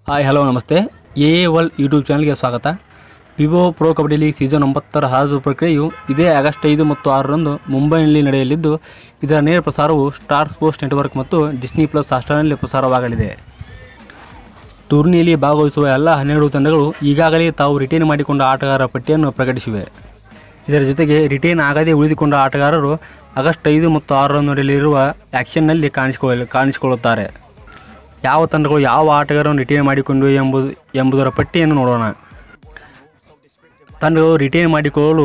hi hello ನಮಸ್ತೆ A A world YouTube ಚಾನಲ್ಗೆ ಸ್ವಾಗತ Vivo Pro Kabaddi League season ಒಂಬತ್ತರ ಹರಾಜು ಪ್ರಕ್ರಿಯೆಯು ಇದೇ ಆಗಸ್ಟ್ ಐದು ಮತ್ತು ಆರರಂದು ಮುಂಬೈನಲ್ಲಿ ನಡೆಯಲಿದ್ದು ಇದರ ನೇರ ಪ್ರಸಾರವು ಸ್ಟಾರ್ ಸ್ಪೋರ್ಟ್ಸ್ ನೆಟ್ವರ್ಕ್ ಮತ್ತು ಡಿಸ್ನಿ ಪ್ಲಸ್ ಹಾಸ್ಟಾರ್ನಲ್ಲಿ ಪ್ರಸಾರವಾಗಲಿದೆ ಟೂರ್ನಿಯಲ್ಲಿ ಭಾಗವಹಿಸುವ ಎಲ್ಲ ಹನ್ನೆರಡು ತಂಡಗಳು ಈಗಾಗಲೇ ತಾವು ರಿಟೈನ್ ಮಾಡಿಕೊಂಡ ಆಟಗಾರರ ಪಟ್ಟಿಯನ್ನು ಪ್ರಕಟಿಸಿವೆ ಇದರ ಜೊತೆಗೆ ರಿಟೈನ್ ಆಗದೇ ಉಳಿದುಕೊಂಡ ಆಟಗಾರರು ಆಗಸ್ಟ್ ಐದು ಮತ್ತು ಆರರಂದು ನಡೆಯಲಿರುವ ಆ್ಯಕ್ಷನ್ನಲ್ಲಿ ಕಾಣಿಸಿಕೊಳ್ಳ ಕಾಣಿಸಿಕೊಳ್ಳುತ್ತಾರೆ ಯಾವ ತಂಡಗಳು ಯಾವ ಆಟಗಾರರನ್ನು ರಿಟೈನ್ ಮಾಡಿಕೊಂಡಿವೆ ಎಂಬುದು ಎಂಬುದರ ಪಟ್ಟಿಯನ್ನು ನೋಡೋಣ ತಂಡಗಳು ರಿಟೈನ್ ಮಾಡಿಕೊಳ್ಳಲು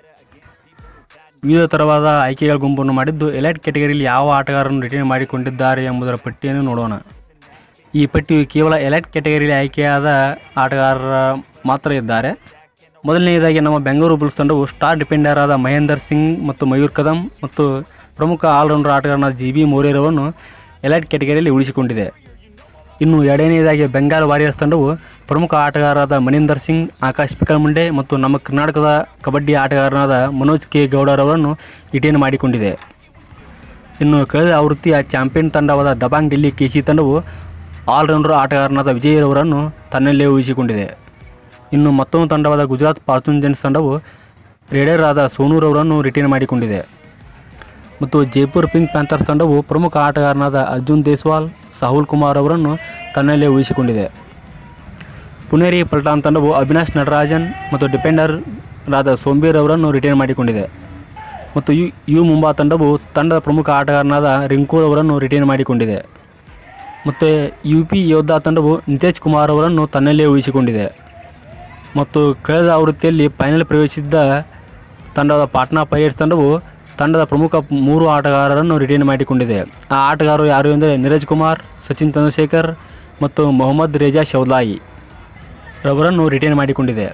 ವಿವಿಧ ಥರವಾದ ಆಯ್ಕೆಗಳ ಗುಂಪನ್ನು ಮಾಡಿದ್ದು ಎಲೈಟ್ ಕ್ಯಾಟಗರಿಯಲ್ಲಿ ಯಾವ ಆಟಗಾರರನ್ನು ರಿಟೈನ್ ಮಾಡಿಕೊಂಡಿದ್ದಾರೆ ಎಂಬುದರ ಪಟ್ಟಿಯನ್ನು ನೋಡೋಣ ಈ ಪಟ್ಟಿಯು ಕೇವಲ ಎಲೈಟ್ ಕ್ಯಾಟಗರಿಯಲ್ಲಿ ಆಯ್ಕೆಯಾದ ಆಟಗಾರರ ಮಾತ್ರ ಇದ್ದಾರೆ ಮೊದಲನೆಯದಾಗಿ ನಮ್ಮ ಬೆಂಗಳೂರು ಬುಲ್ಸ್ ತಂಡವು ಸ್ಟಾರ್ ಡಿಪೆಂಡರ್ ಆದ ಮಹೇಂದರ್ ಸಿಂಗ್ ಮತ್ತು ಮಯೂರ್ ಕದಂ ಮತ್ತು ಪ್ರಮುಖ ಆಲ್ರೌಂಡರ್ ಆಟಗಾರನ ಜಿ ಬಿ ಮೋರೇರವನ್ನು ಎಲೈಟ್ ಕ್ಯಾಟಗರಿಯಲ್ಲಿ ಉಳಿಸಿಕೊಂಡಿದೆ ಇನ್ನು ಎರಡನೆಯದಾಗಿ ಬೆಂಗಾಲ್ ವಾರಿಯರ್ಸ್ ತಂಡವು ಪ್ರಮುಖ ಆಟಗಾರರಾದ ಮನೀಂದರ್ ಸಿಂಗ್ ಆಕಾಶ್ ಪಿಕಲ್ ಮುಂಡೆ ಮತ್ತು ನಮ್ಮ ಕರ್ನಾಟಕದ ಕಬಡ್ಡಿ ಆಟಗಾರನಾದ ಮನೋಜ್ ಕೆ ಗೌಡರವರನ್ನು ರಿಟೈನ್ ಮಾಡಿಕೊಂಡಿದೆ ಇನ್ನು ಕಳೆದ ಆವೃತ್ತಿಯ ಚಾಂಪಿಯನ್ ತಂಡವಾದ ದಬಾಂಗ್ ಡೆಲ್ಲಿ ಕೆಸಿ ತಂಡವು ಆಲ್ರೌಂಡರ್ ಆಟಗಾರನಾದ ವಿಜಯರವರನ್ನು ತನ್ನಲ್ಲೇ ಉಳಿಸಿಕೊಂಡಿದೆ ಇನ್ನು ಮತ್ತೊಂದು ತಂಡವಾದ ಗುಜರಾತ್ ಫಾರ್ಚೂನ್ ಜೆಂಟ್ಸ್ ತಂಡವು ರೇಡರ್ ಆದ ಸೋನೂರವರನ್ನು ರಿಟೈನ್ ಮಾಡಿಕೊಂಡಿದೆ ಮತ್ತು ಜೈಪುರ್ ಪಿಂಕ್ ಪ್ಯಾಂಥರ್ಸ್ ತಂಡವು ಪ್ರಮುಖ ಆಟಗಾರನಾದ ಅರ್ಜುನ್ ದೇಸ್ವಾಲ್ ಸಾಹುಲ್ ಕುಮಾರ್ ಅವರನ್ನು ತನ್ನಲ್ಲೇ ಉಳಿಸಿಕೊಂಡಿದೆ ಪುನೇರಿ ಪಲ್ಟಾನ್ ತಂಡವು ಅವಿನಾಶ್ ನಟರಾಜನ್ ಮತ್ತು ಡಿಪೆಂಡರ್ ರಾದ ಸೋಂಬೀರ್ ಅವರನ್ನು ರಿಟೈನ್ ಮಾಡಿಕೊಂಡಿದೆ ಮತ್ತು ಯು ಯು ಮುಂಬಾ ತಂಡವು ತಂಡದ ಪ್ರಮುಖ ಆಟಗಾರನಾದ ರಿಂಕು ಅವರನ್ನು ರಿಟೈನ್ ಮಾಡಿಕೊಂಡಿದೆ ಮತ್ತು ಯು ಪಿ ಯೋಧಾ ತಂಡವು ನಿತೇಶ್ ಕುಮಾರ್ ಅವರನ್ನು ತನ್ನಲ್ಲೇ ಉಳಿಸಿಕೊಂಡಿದೆ ಮತ್ತು ಕಳೆದ ಆವೃತ್ತಿಯಲ್ಲಿ ಫೈನಲ್ ಪ್ರವೇಶಿಸಿದ್ದ ತಂಡದ ಪಾಟ್ನಾ ಪೈರೇಟ್ಸ್ ತಂಡವು ತಂಡದ ಪ್ರಮುಖ ಮೂರು ಆಟಗಾರರನ್ನು ರಿಟೈನ್ ಮಾಡಿಕೊಂಡಿದೆ ಆ ಆಟಗಾರರು ಯಾರು ಎಂದರೆ ನೀರಜ್ ಕುಮಾರ್ ಸಚಿನ್ ಚಂದ್ರಶೇಖರ್ ಮತ್ತು ಮೊಹಮ್ಮದ್ ರೇಜಾ ಶೌಲಾಯಿ ರವರನ್ನು ರಿಟೈನ್ ಮಾಡಿಕೊಂಡಿದೆ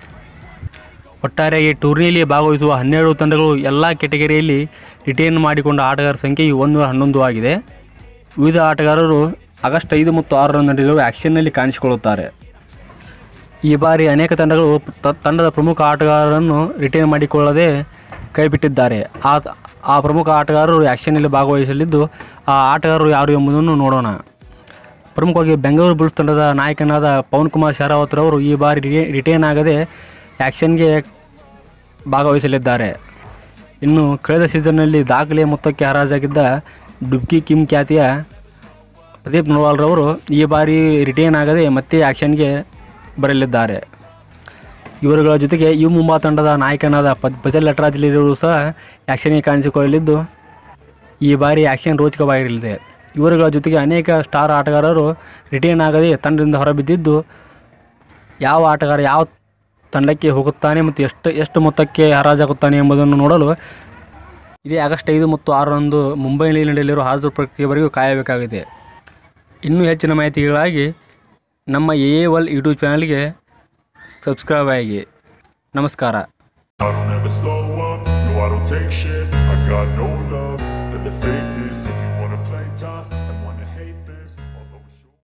ಒಟ್ಟಾರೆಯಾಗಿ ಟೂರ್ನಿಯಲ್ಲಿ ಭಾಗವಹಿಸುವ ಹನ್ನೆರಡು ತಂಡಗಳು ಎಲ್ಲ ಕೆಟಗರಿಯಲ್ಲಿ ರಿಟೈನ್ ಮಾಡಿಕೊಂಡ ಆಟಗಾರರ ಸಂಖ್ಯೆಯು ಒಂದು ಹನ್ನೊಂದು ಆಗಿದೆ ವಿವಿಧ ಆಟಗಾರರು ಆಗಸ್ಟ್ ಐದು ಮತ್ತು ಆರರಂದು ನಡೆಯುವ ಆ್ಯಕ್ಷನ್ನಲ್ಲಿ ಕಾಣಿಸಿಕೊಳ್ಳುತ್ತಾರೆ ಈ ಬಾರಿ ಅನೇಕ ತಂಡಗಳು ತ- ತಂಡದ ಪ್ರಮುಖ ಆಟಗಾರರನ್ನು ರಿಟೈನ್ ಮಾಡಿಕೊಳ್ಳದೆ ಕೈಬಿಟ್ಟಿದ್ದಾರೆ ಆ ಆ ಪ್ರಮುಖ ಆಟಗಾರರು ಆ್ಯಕ್ಷನ್ನಲ್ಲಿ ಭಾಗವಹಿಸಲಿದ್ದು ಆ ಆಟಗಾರರು ಯಾರು ಎಂಬುದನ್ನು ನೋಡೋಣ ಪ್ರಮುಖವಾಗಿ ಬೆಂಗಳೂರು ಬುಲ್ಸ್ ತಂಡದ ನಾಯಕನಾದ ಪವನ್ ಕುಮಾರ್ ಶರಾವತ್ ರವರು ಈ ಬಾರಿ ರಿಟೇ- ರಿಟೈನ್ ಆಗದೆ ಆ್ಯಕ್ಷನ್ಗೆ ಭಾಗವಹಿಸಲಿದ್ದಾರೆ ಇನ್ನು ಕಳೆದ ಸೀಸನ್ನಲ್ಲಿ ದಾಖಲೆಯ ಮೊತ್ತಕ್ಕೆ ಹರಾಜಾಗಿದ್ದ ಡುಬ್ಕಿ ಕಿಮ್ ಖ್ಯಾತಿಯ ಪ್ರದೀಪ್ ನರ್ವಾಲ್ರವರು ಈ ಬಾರಿ ರಿಟೈನ್ ಆಗದೆ ಮತ್ತೆ ಆ್ಯಕ್ಷನ್ಗೆ ಬರಲಿದ್ದಾರೆ ಇವರುಗಳ ಜೊತೆಗೆ ಯು ಮುಂಬಾ ತಂಡದ ನಾಯಕನಾದ ಪದ್ ಭಜಲ್ ನಟರಾಜಲಿರು ಸಹ ಆ್ಯಕ್ಷನ್ಗೆ ಕಾಣಿಸಿಕೊಳ್ಳಲಿದ್ದು ಈ ಬಾರಿ ಆ್ಯಕ್ಷನ್ ರೋಚಕವಾಗಿರಲಿದೆ ಇವರುಗಳ ಜೊತೆಗೆ ಅನೇಕ ಸ್ಟಾರ್ ಆಟಗಾರರು ರಿಟೈನ್ ಆಗದೆ ತಂಡದಿಂದ ಹೊರಬಿದ್ದಿದ್ದು ಯಾವ ಆಟಗಾರ ಯಾವ ತಂಡಕ್ಕೆ ಹೋಗುತ್ತಾನೆ ಮತ್ತು ಎಷ್ಟು ಎಷ್ಟು ಮೊತ್ತಕ್ಕೆ ಹರಾಜಾಗುತ್ತಾನೆ ಎಂಬುದನ್ನು ನೋಡಲು ಇದೇ ಆಗಸ್ಟ್ ಐದು ಮತ್ತು ಆರರಂದು ಮುಂಬೈನಲ್ಲಿ ನಡೆಯಲಿರುವ ಹಾಜರು ಪ್ರಕ್ರಿಯೆವರೆಗೂ ಕಾಯಬೇಕಾಗಿದೆ ಇನ್ನೂ ಹೆಚ್ಚಿನ ಮಾಹಿತಿಗಳಾಗಿ ನಮ್ಮ ಎ ಎ ವಲ್ ಯೂಟ್ಯೂಬ್ ಚಾನಲ್ಗೆ ಸಬ್ಸ್ಕ್ರೈಬ್ ಆಗಿ ನಮಸ್ಕಾರ I don't ever slow up, no I don't take shit I got no love for the fake